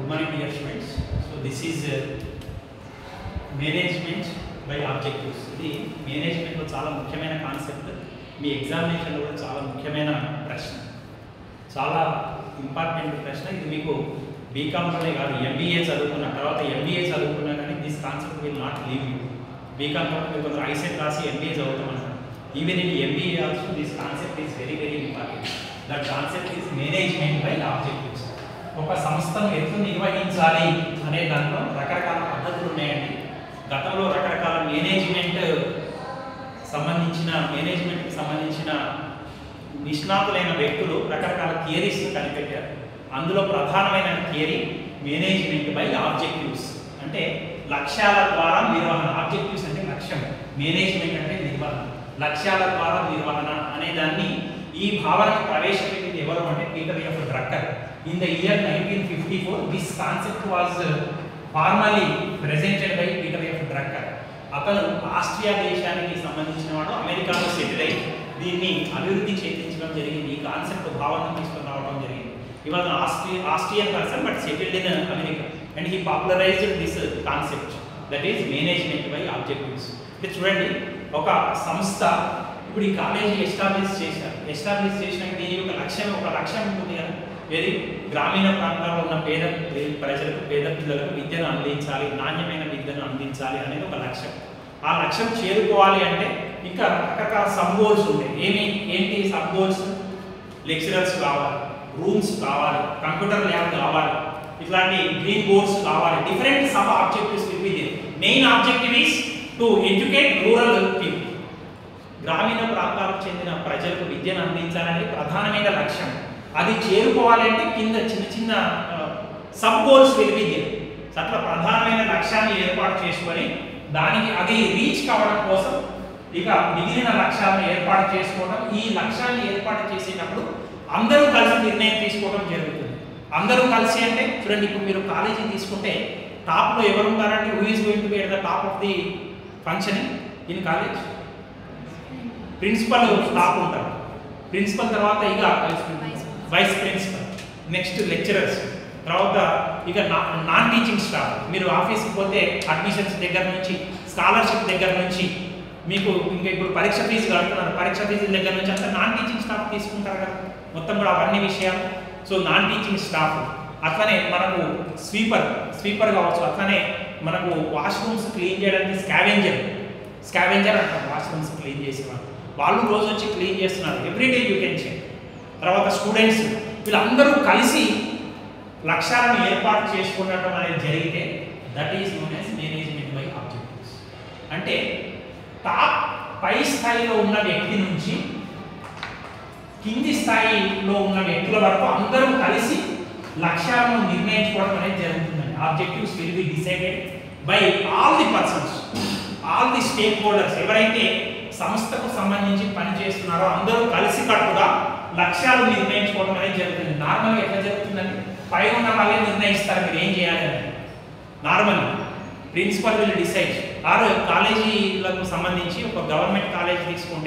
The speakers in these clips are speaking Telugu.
Good morning dear students so this is management by objectives ఇది మేనేజ్మెంట్లో చాలా ముఖ్యమైన కాన్సెప్ట్ మీ ఎగ్జామినేషన్లో కూడా చాలా ముఖ్యమైన ప్రశ్న చాలా ఇంపార్టెంట్ ప్రశ్న ఇది మీకు బీకామ్లోనే కాదు ఎంబీఏ చదువుకున్న తర్వాత ఎంబీఏ చదువుకున్నా కానీ this concept will not leave you BCom తర్వాత మీరు కొందరు ఐసెట్ రాసి ఎంబీఏ చదువుతామన్నారు even in MBA also this concept is very very important that concept is management by objectives ఒక సంస్థను ఎట్లు నిర్వహించాలి అనే దాంట్లో రకరకాల పద్ధతులు ఉన్నాయండి గతంలో రకరకాల మేనేజ్మెంట్ సంబంధించిన మేనేజ్మెంట్కి సంబంధించిన నిష్ణాతులైన వ్యక్తులు రకరకాల థియరీస్ కనిపెట్టారు అందులో ప్రధానమైన థియరీ మేనేజ్మెంట్ బై ఆబ్జెక్టివ్స్ అంటే లక్ష్యాల ద్వారా నిర్వహణ ఆబ్జెక్టివ్స్ అంటే లక్ష్యం మేనేజ్మెంట్ అంటే నిర్వహణ లక్ష్యాల ద్వారా నిర్వహణ అనే దాన్ని ఈ భావనను ప్రవేశపెట్టింది ఎవరు అంటే Peter F Drucker in the year nineteen fifty four this concept was formally presented by Peter F Drucker అతను ఆస్ట్రియా దేశానికి సంబంధించిన వాడు అమెరికాలో సెటిల్ అయి దీన్ని అభివృద్ధి చేయించడం జరిగింది ఈ కాన్సెప్ట్ భావన తీసుకుని రావడం జరిగింది ఇవాళ Austria Austrian person but settled in America and he popularised this concept that is management by objectives ఇది చూడండి ఒక సంస్థ ఇప్పుడు ఈ కాలేజీ ఎస్టాబ్లిష్ చేశారు ఎస్టాబ్లిష్ చేసినాక దీని యొక్క లక్ష్యం ఒక లక్ష్యం ఉంటుంది కదా ఏది గ్రామీణ ప్రాంతాల్లో ఉన్న పేద ప్రజలకు పేద పిల్లలకు విద్యను అందించాలి నాణ్యమైన విద్యను అందించాలి అనేది ఒక లక్ష్యం ఆ లక్ష్యం చేరుకోవాలి అంటే ఇంకా రకరకాల సబ్ గోల్స్ ఉంటాయి ఏమి ఏంటి సబ్ గోల్స్ లెక్చరర్స్ కావాలి రూమ్స్ కావాలి కంప్యూటర్ ల్యాబ్ కావాలి ఇట్లాంటి గ్రీన్ బోర్డ్స్ కావాలి different sub objectives will be main objective is to educate rural people గ్రామీణ ప్రాంతాలకు చెందిన ప్రజలకు విద్యను అందించాలనేది ప్రధానమైన లక్ష్యం అది చేరుకోవాలంటే కింద చిన్న చిన్న సబ్ గోల్స్ విలువిద్య అట్లా ప్రధానమైన లక్ష్యాన్ని ఏర్పాటు చేసుకొని దానికి అది రీచ్ కావడం కోసం ఇక మిగిలిన లక్ష్యాలను ఏర్పాటు చేసుకోవడం ఈ లక్ష్యాన్ని ఏర్పాటు చేసేటప్పుడు అందరూ కలిసి నిర్ణయం తీసుకోవడం జరుగుతుంది అందరూ కలిసి అంటే చూడండి ఇప్పుడు మీరు కాలేజీ తీసుకుంటే టాప్లో ఎవరు ఉంటారంటే who is going to be at the top of the function in college principal top ఉంటారు ప్రిన్సిపల్ తర్వాత ఇక వైస్ ప్రిన్సిపల్ నెక్స్ట్ లెక్చరర్స్ తర్వాత ఇక నాన్ టీచింగ్ స్టాఫ్ మీరు ఆఫీస్కి పోతే అడ్మిషన్స్ దగ్గర నుంచి స్కాలర్షిప్ దగ్గర నుంచి మీకు ఇంకా ఇప్పుడు పరీక్ష ఫీజు కడుతున్నారు పరీక్ష ఫీజు దగ్గర నుంచి అంతా నాన్ టీచింగ్ స్టాఫ్ తీసుకుంటారు కదా మొత్తం కూడా అవన్నీ విషయాలు సో నాన్ టీచింగ్ స్టాఫ్ అట్లనే మనకు స్వీపర్ స్వీపర్ కావచ్చు అట్లనే మనకు వాష్రూమ్స్ క్లీన్ చేయడానికి స్కావెంజర్ స్కావెంజర్ అంటారు వాష్రూమ్స్ క్లీన్ చేసేవాళ్ళు వాళ్ళు రోజు వచ్చి క్లీన్ చేస్తున్నారు ఎవ్రీడే యూ కెన్ చెక్ తర్వాత స్టూడెంట్స్ వీళ్ళందరూ కలిసి లక్ష్యాలను ఏర్పాటు చేసుకున్నట్టు అనేది జరిగితే that is known as management by objectives అంటే టాప్ పై స్థాయిలో ఉన్న వ్యక్తి నుంచి కింది స్థాయిలో ఉన్న వ్యక్తుల వరకు అందరూ కలిసి లక్ష్యాలను నిర్ణయించుకోవడం అనేది జరుగుతుందండి objectives will be decided by all the persons all the stakeholders ఎవరైతే సంస్థకు సంబంధించి పనిచేస్తున్నారో అందరూ కలిసి కట్టుగా లక్ష్యాలు నిర్ణయించుకోవడం అనేది జరుగుతుంది నార్మల్గా ఎట్లా జరుగుతుందండి పైన ఉన్న వాళ్ళే నిర్ణయిస్తారు మీరు ఏం చేయాలి అని నార్మల్ ప్రిన్సిపల్ విల్ డిసైడ్ ఆరు కాలేజీలకు సంబంధించి ఒక గవర్నమెంట్ కాలేజ్ తీసుకుంటే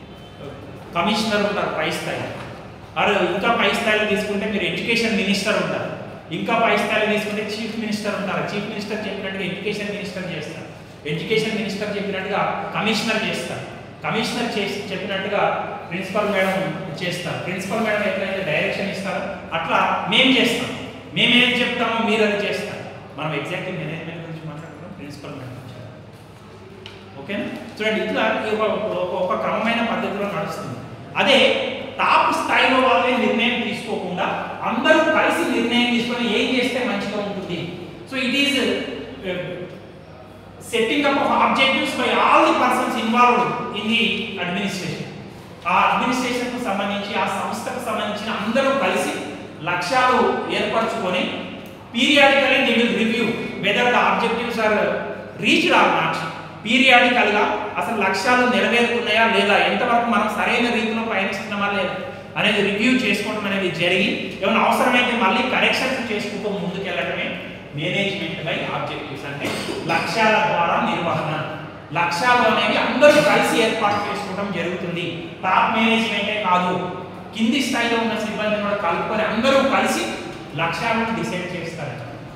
కమిషనర్ ఉంటారు పై స్థాయి ఆరు ఇంకా పై స్థాయిలో తీసుకుంటే మీరు ఎడ్యుకేషన్ మినిస్టర్ ఉంటారు ఇంకా పై స్థాయిలో తీసుకుంటే చీఫ్ మినిస్టర్ ఉంటారు చీఫ్ మినిస్టర్ చెప్పినట్టుగా ఎడ్యుకేషన్ మినిస్టర్ చేస్తారు ఎడ్యుకేషన్ మినిస్టర్ చెప్పినట్టుగా కమిషనర్ చేస్తారు కమిషనర్ చేసి చెప్పినట్టుగా ప్రిన్సిపల్ మేడం చేస్తారు ప్రిన్సిపల్ మేడం ఎట్లయితే డైరెక్షన్ ఇస్తారో అట్లా మేము చేస్తాం మేము ఏం చెప్తామో మీరు అది చేస్తారు మనం ఎగ్జాక్ట్లీ మేనేజ్మెంట్ గురించి మాట్లాడుతున్నాం ప్రిన్సిపల్ మేడం ఓకేనా చూడండి ఇట్లా ఒక క్రమమైన పద్ధతిలో నడుస్తుంది అదే టాప్ స్థాయిలో వాళ్ళే నిర్ణయం తీసుకోకుండా అందరూ కలిసి నిర్ణయం తీసుకొని ఏం చేస్తే మంచిగా ఉంటుంది so it is setting up of objectives by all the persons involved in the administration ఆ అడ్మినిస్ట్రేషన్ కు సంబంధించి ఆ సంస్థకు సంబంధించిన అందరూ కలిసి లక్ష్యాలు ఏర్పరచుకొని periodically they will review whether the objectives are reached or not periodical గా అసలు లక్ష్యాలు నెరవేరుతున్నాయా లేదా ఎంతవరకు మనం సరైన రీతిలో ప్రయాణిస్తున్నామా లేదా అనేది రివ్యూ చేసుకోవడం అనేది జరిగి ఏమైనా అవసరమైతే మళ్ళీ కరెక్షన్స్ చేసుకుంటూ ముందుకెళ్ళడమే మేనేజ్మెంట్ బై ఆబ్జెక్టివ్స్ అంటే లక్ష్యాల ద్వారా నిర్వహణ లక్ష్యాలు అనేవి అందరూ కలిసి ఏర్పాటు చేసుకోవడం జరుగుతుంది టాప్ మేనేజ్మెంటే కాదు కింది స్థాయిలో ఉన్న సిబ్బందిని కూడా కలుపుకొని అందరూ కలిసి లక్ష్యాలను డిసైడ్ చేస్తారు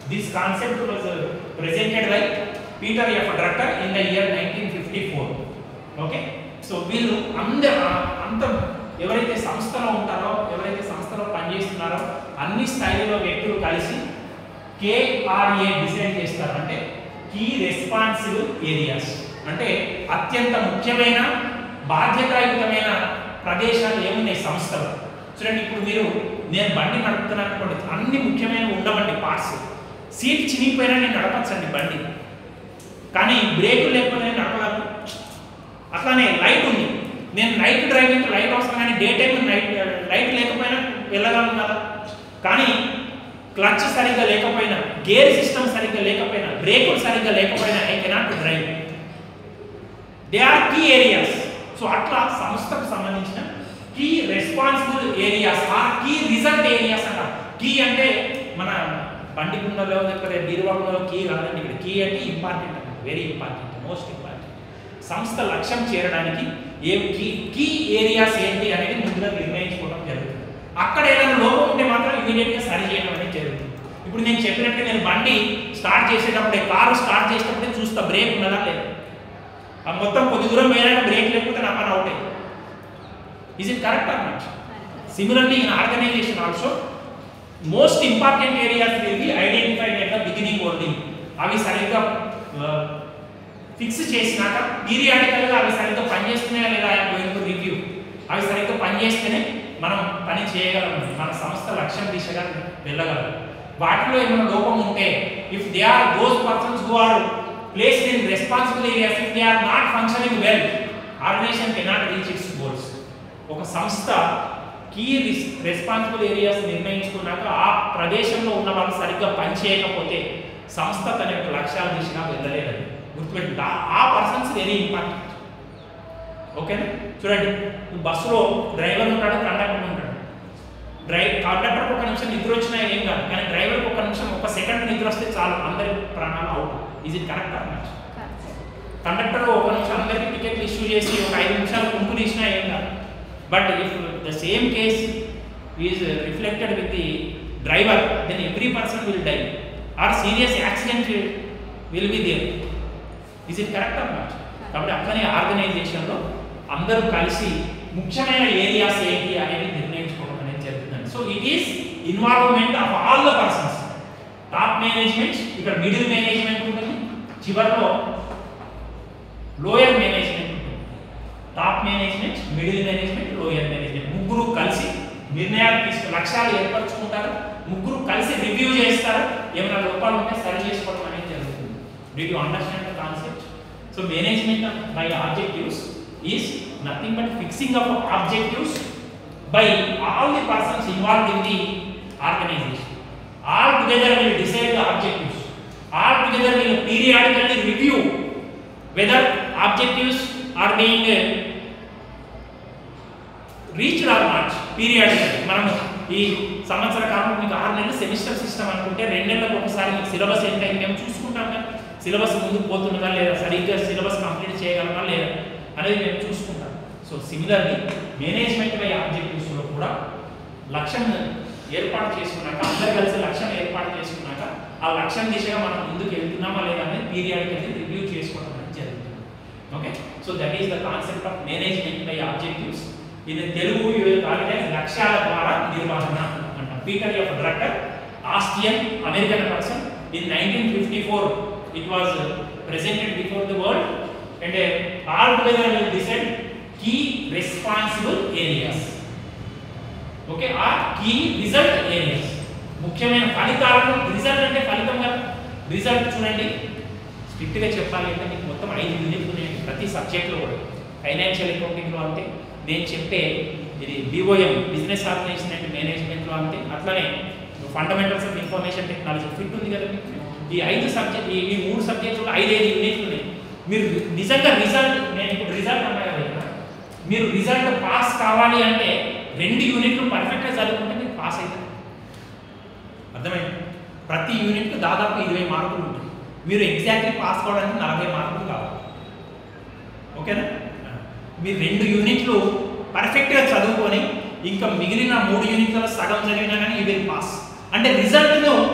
this concept was presented by Peter F Drucker in the year nineteen fifty four okay so వీళ్ళు అందరు అంత ఎవరైతే సంస్థలో ఉంటారో ఎవరైతే సంస్థలో పనిచేస్తున్నారో అన్ని స్థాయిలో వ్యక్తులు కలిసి కేఆర్ఏ డిసైడ్ చేస్తారు అంటే కీ రెస్పాన్సిబుల్ ఏరియాస్ అంటే అత్యంత ముఖ్యమైన బాధ్యతాయుతమైన ప్రదేశాలు ఏమున్నాయి సంస్థలు చూడండి ఇప్పుడు మీరు నేను బండి నడుపుతున్నాను అనుకోండి అన్ని ముఖ్యమైన ఉండవండి పార్ట్స్ సీట్ చినిగిపోయినా నేను నడపచ్చండి బండి కానీ బ్రేకులు లేకపోతే నేను నడపగలను అట్లానే లైట్ ఉంది నేను నైట్ డ్రైవింగ్ లైట్ అవసరం కానీ డే టైం నైట్ లైట్ లేకపోయినా వెళ్ళగలను కదా కానీ క్లచ్ సరిగ్గా లేకపోయినా గేర్ సిస్టమ్ సరిగ్గా లేకపోయినా బ్రేకులు సరిగ్గా లేకపోయినా I cannot drive they are key areas so అట్లా సంస్థకు సంబంధించిన key responsible areas are key result areas అంట కీ అంటే మన బండి కుండలో లేకపోతే బీరువాలో కీ కాదండి ఇక్కడ కీ అంటే ఇంపార్టెంట్ అండి వెరీ ఇంపార్టెంట్ మోస్ట్ ఇంపార్టెంట్ సంస్థ లక్ష్యం చేరడానికి ఏ కీ కీ ఏరియాస్ ఏంటి అనేది ముందుగా నిర్ణయించుకోవడం జరుగుతుంది అక్కడ ఏదైనా లోపం ఉంటే మాత్రం ఇమీడియట్గా సరి చేయడం అనేది జరుగుతుంది ఇప్పుడు నేను చెప్పినట్టు నేను బండి స్టార్ట్ చేసేటప్పుడే కారు స్టార్ట్ చేసేటప్పుడే చూస్తా బ్రేక్ ఉన్నదా లేదా ఆ మొత్తం కొద్ది దూరం పోయినాక బ్రేక్ లేకపోతే నా పని out is it correct or not similarly in organisation also most important areas will be identified at the beginning only అవి సరిగ్గా ఫిక్స్ చేసినాక పీరియాడికల్గా అవి సరిగ్గా పనిచేస్తున్నాయా లేదా గోయింగ్ రివ్యూ అవి సరిగ్గా పనిచేస్తేనే మనం పని చేయగలం మన సంస్థ లక్ష్యం దిశగా వెళ్ళగలం వాటిలో ఏమైనా లోపం ఉంటే if they are those persons who are placed in responsible areas if they are not functioning well organisation cannot reach its goals ఒక సంస్థ కీ రెస్పాన్సిబుల్ ఏరియాస్ నిర్ణయించుకున్నాక ఆ ప్రదేశంలో ఉన్న వాళ్ళు సరిగ్గా పనిచేయకపోతే సంస్థ తన యొక్క లక్ష్యాల దిశగా వెళ్ళలేదని గుర్తుపెట్టి ఆ పర్సన్స్ వెరీ ఇంపార్టెంట్ ఓకేనా చూడండి ఈ బస్సులో డ్రైవర్ ఉంటాడు కండక్టర్ ఉంటాడు డ్రైవ్ కండక్టర్కి ఒక నిమిషం నిద్ర వచ్చినా ఏం కాదు కానీ డ్రైవర్కి ఒక నిమిషం ఒక సెకండ్ నిద్ర వస్తే చాలు అందరి ప్రాణాలు అవుట్ ఈజ్ ఇట్ కరెక్ట్ అన్నమాట కండక్టర్ ఒక నిమిషం అందరికీ టికెట్లు ఇష్యూ చేసి ఒక ఐదు నిమిషాలు కుంపు తీసినా ఏం కాదు but if the same case is reflected with the driver then every person will die or serious accident will be there is it correct అన్నమాట కాబట్టి అట్లనే ఆర్గనైజేషన్లో అందరూ కలిసి ముఖ్యమైన ఏరియాస్ ఏంటి అనేది నిర్ణయించుకోవడం అనేది జరుగుతుందండి so it is involvement of all the persons top management ఇక్కడ మిడిల్ మేనేజ్మెంట్ ఉంటుంది చివరిలో లోయర్ మేనేజ్మెంట్ ఉంటుంది top management middle management lower management ముగ్గురు కలిసి నిర్ణయాలు తీసుకు లక్ష్యాలు ఏర్పరచుకుంటారు ముగ్గురు కలిసి రివ్యూ చేస్తారు ఏమైనా లోపాలు ఉంటే సరి చేసుకోవడం అనేది జరుగుతుంది did you understand the concept so management by objectives is nothing but fixing of objectives by all the persons involved in the organisation all together will decide the objectives all together will periodically review whether objectives are being reached or not periodical మనము ఈ సంవత్సర కాలం మీకు ఆరు నెలలు సెమిస్టర్ సిస్టమ్ అనుకుంటే రెండు నెలలకు ఒకసారి మీకు సిలబస్ ఎంత అయింది మేము చూసుకుంటాం కదా సిలబస్ ముందుకు పోతున్నదా లేదా సరిగ్గా సిలబస్ కంప్లీట్ చేయగలమా లేదా అనేది మేము చూసుకుంటాం సో సిమిలర్లీ మేనేజ్మెంట్ బై ఆబ్జెక్టివ్స్లో కూడా లక్ష్యం ఏర్పాటు చేసుకున్నాక అందరు కలిసి లక్ష్యం ఏర్పాటు చేసుకున్నాక ఆ లక్ష్యం దిశగా మనం ముందుకు వెళ్తున్నామా లేదా అనేది పీరియాడికల్లీ రివ్యూ చేసుకోవడం అనేది జరుగుతుంది okay so that is the concept of management by objectives ఇది తెలుగు కాలితే లక్ష్యాల ద్వారా నిర్వహణ అంట Peter of Drucker Austrian American person in nineteen fifty four it was presented before the world and all together will decide key responsible areas okay ah key result areas ముఖ్యమైన ఫలితాలను రిజల్ట్ అంటే ఫలితం కదా రిజల్ట్ చూడండి స్ట్రిక్ట్గా చెప్పాలి అంటే మీకు మొత్తం ఐదు యూనిట్లు ఉన్నాయండి ప్రతి సబ్జెక్ట్లో కూడా ఫైనాన్షియల్ అకౌంటింగ్లో అంతే నేను చెప్పే ఇది బీఓఎం బిజినెస్ ఆర్గనైజేషన్ అండ్ మేనేజ్మెంట్లో అంతే అట్లనే fundamentals of information technology fit ఉంది కదా మీకు ఈ ఐదు సబ్జెక్ట్ ఈ ఈ మూడు సబ్జెక్టులు ఐదు ఐదు యూనిట్లు ఉన్నాయి మీరు నిజంగా రిజల్ట్ నేను ఇప్పుడు రిజల్ట్ అన్నా కదా ఇక్కడ. మీరు రిజల్ట్ పాస్ కావాలి అంటే రెండు యూనిట్లు పర్ఫెక్ట్గా చదువుకుంటే మీరు పాస్ అవుతారు అర్థమైంది ప్రతి యూనిట్కి దాదాపు ఇరవై మార్కులు ఉంటాయి మీరు ఎగ్జాక్ట్లీ పాస్ కావడానికి నలభై మార్కులు కావాలి ఓకేనా మీరు రెండు యూనిట్లు పర్ఫెక్ట్గా చదువుకొని ఇంకా మిగిలిన మూడు యూనిట్లలో సగం చదివినా కానీ ఈ విల్ పాస్ అంటే రిజల్ట్ను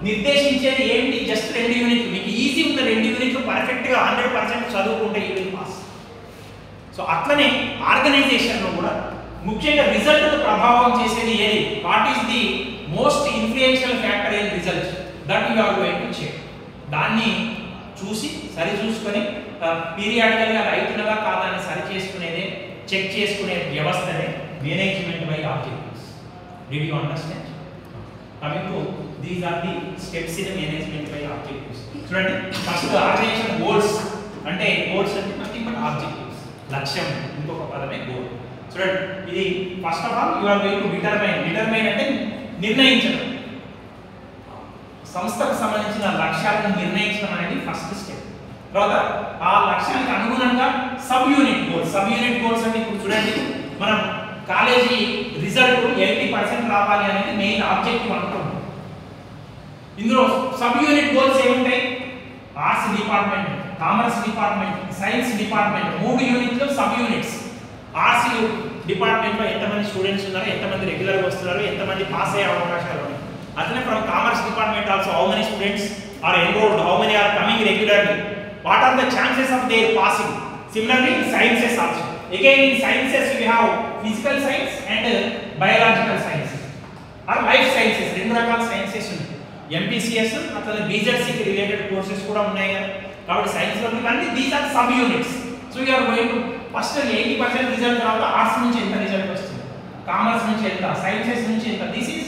నిర్దేశించేది ఏంటి జస్ట్ రెండు యూనిట్లు మీకు ఈజీ ఉన్న రెండు యూనిట్లు పర్ఫెక్ట్గా హండ్రెడ్ పర్సెంట్ చదువుకుంటే యూ విల్ పాస్ సో అట్లనే ఆర్గనైజేషన్లో కూడా ముఖ్యంగా రిజల్ట్ ప్రభావం చేసేది ఏది what is the most influential factor in result that you are going to check దాన్ని చూసి సరి చూసుకొని పీరియాడికల్గా అవుతున్నదా కాదా అని సరి చేసుకునేదే చెక్ చేసుకునే వ్యవస్థనే management by objectives did you understand coming to these are the steps in management by objectives చూడండి ఫస్ట్ ఆర్గనైజేషన్ గోల్స్ అంటే గోల్స్ అంటే నథింగ్ బట్ ఆబ్జెక్టివ్స్ లక్ష్యం ఇంకొక పదమే గోల్ చూడండి ఇది first of all you are going to determine determine అంటే నిర్ణయించడం సంస్థకు సంబంధించిన లక్ష్యాలను నిర్ణయించడం అనేది ఫస్ట్ స్టెప్ తర్వాత ఆ లక్ష్యానికి అనుగుణంగా sub unit goals sub unit goals అంటే ఇప్పుడు చూడండి మనం కాలేజీ రిజల్ట్ ఎయిటీ పర్సెంట్ రావాలి అనేది మెయిన్ ఆబ్జెక్టివ్ అనుకుంటాం ఇందులో సబ్ యూనిట్ గోల్స్ ఏముంటాయి arts department commerce department science department మూడు యూనిట్లు సబ్ యూనిట్స్ ఆర్ట్స్ డిపార్ట్మెంట్లో ఎంతమంది స్టూడెంట్స్ ఉన్నారు ఎంతమంది రెగ్యులర్గా వస్తున్నారు ఎంతమంది పాస్ అయ్యే అవకాశాలు ఉన్నాయి అట్లనే from commerce department also how many students are enrolled how many are coming regularly what are the chances of there passing similarly sciences also again in sciences we have physical science and uh, biological sciences or life sciences రెండు రకాల సైన్సెస్ ఉన్నాయి ఎంపీసీఎస్ అట్లా బీజెడ్సీకి రిలేటెడ్ కోర్సెస్ కూడా ఉన్నాయి కదా కాబట్టి సైన్స్ లో అన్ని these are sub units so you are going to first eighty percent result తర్వాత ఆర్ట్స్ నుంచి ఎంత రిజల్ట్ వస్తుంది కామర్స్ నుంచి ఎంత సైన్సెస్ నుంచి ఎంత this is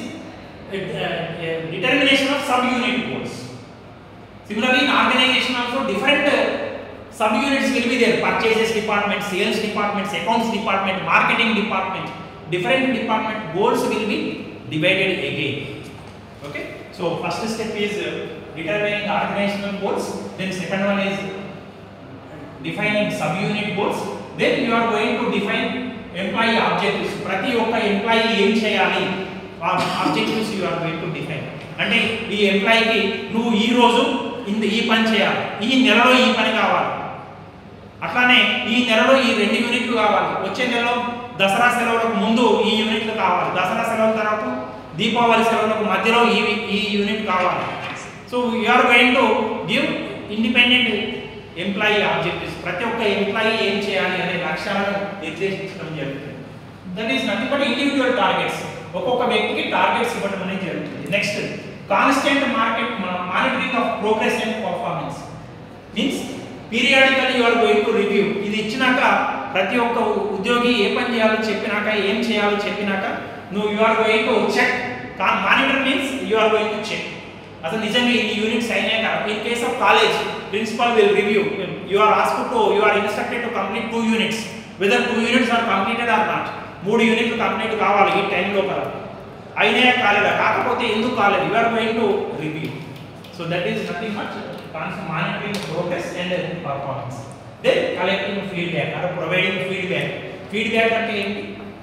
determination of sub unit goals Similarly, in organization also different uh, sub-units will be there. Purchases department, sales departments, accounts department, marketing department. Different department goals will be divided again. Okay. So first step is uh, determining organizational goals. Then second one is defining sub-unit goals. Then you are going to define employee objectives. ప్రతి ఒక్క ఎంప్లాయీ ఏం చేయాలి objectives you are going to define అంటే ఈ ఎంప్లాయీకి నువ్వు ఈ రోజు ఇంత ఈ పని చేయాలి ఈ నెలలో ఈ పని కావాలి అట్లానే ఈ నెలలో ఈ రెండు యూనిట్లు కావాలి వచ్చే నెలలో దసరా సెలవులకు ముందు ఈ యూనిట్లు కావాలి దసరా సెలవుల తర్వాత దీపావళి సెలవులకు మధ్యలో ఈ ఈ యూనిట్ కావాలి so are going to give independent employee objectives ప్రతి ఒక్క ఎంప్లాయీ ఏం చేయాలి అనే లక్ష్యాలను నిర్దేశించడం జరుగుతుంది that is nothing but individual targets ఒక్కొక్క వ్యక్తికి టార్గెట్స్ ఇవ్వడం అనేది జరుగుతుంది next constant market monitoring of progress and performance means periodical you are going to review ఇది ఇచ్చినాక ప్రతి ఒక్క ఉద్యోగి ఏ పని చేయాలో చెప్పినాక ఏం చేయాలో చెప్పినాక నువ్వు you are going to check monitor means you are going to check అసలు నిజంగా ఇన్ని యూనిట్స్ అయినాక in case of college principal will review you are ask to you are instructed to complete two units whether two units are completed or not మూడు యూనిట్లు కంప్లీట్ కావాలి ఈ టైం లోపల అయినా కాలేదా కాకపోతే ఎందుకు కాలేదు you are going to review so that is nothing much monitoring progress and performance then collecting feedback or providing feedback feedback అంటే ఏంటి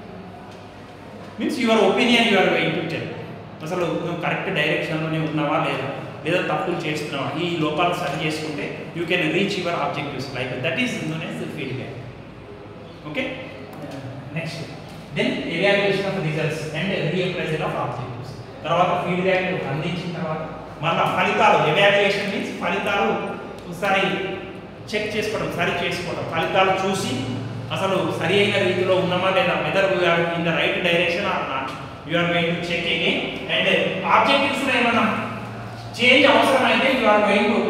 means your opinion your going to tell అసలు నువ్వు కరెక్ట్ డైరెక్షన్లోనే ఉన్నావా లేదా లేదా తప్పులు చేస్తున్నావా ఈ లోపాలు సరి చేసుకుంటే you can reach your objectives like that is known as feedback okay next then evaluation of results and reappraisal of objectives తర్వాత ఫీడ్బ్యాక్ అందించిన తర్వాత మళ్ళీ ఫలితాలు ఎవాల్యుయేషన్ మీన్స్ ఫలితాలు ఒకసారి చెక్ చేసుకోవడం సరి చేసుకోవడం ఫలితాలు చూసి అసలు సరి అయిన రీతిలో ఉన్నామా లేదా whether we are in the right direction or not you are going to check again and objectives లో ఏమన్నా చేంజ్ అవసరమైతే you are going to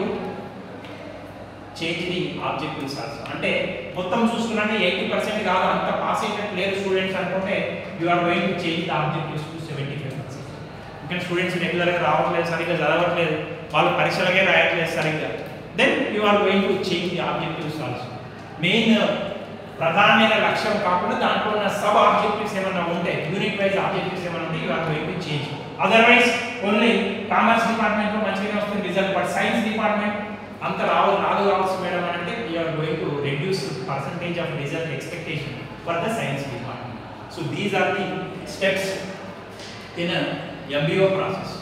change the objectives also అంటే మొత్తం చూసుకున్నట్టే ఎయిటీ పర్సెంట్ కాదు అంత పాస్ అయ్యేటట్టు లేరు స్టూడెంట్స్ అనుకుంటే you are going to change the objectives to seventy five percent ఇంకా స్టూడెంట్స్ రెగ్యులర్గా రావట్లేదు సరిగ్గా చదవట్లేదు వాళ్ళు పరీక్షలకే రాయట్లేదు సరిగ్గా then you are going to change the objectives also main ప్రధానమైన లక్ష్యం కాకుండా దాంట్లో ఉన్న సబ్ ఆబ్జెక్టివ్స్ ఏమైనా ఉంటే యూనిట్ వైజ్ ఆబ్జెక్టివ్స్ ఏమైనా ఉంటే you are going to change otherwise only commerce డిపార్ట్మెంట్లో మంచిగానే వస్తుంది రిజల్ట్ బట్ సైన్స్ డిపార్ట్మెంట్ అంత రావు రాదు కావచ్చు మేడం అని అంటే you are going to reduce percentage of result expectation for the science department so these are the steps in MBO process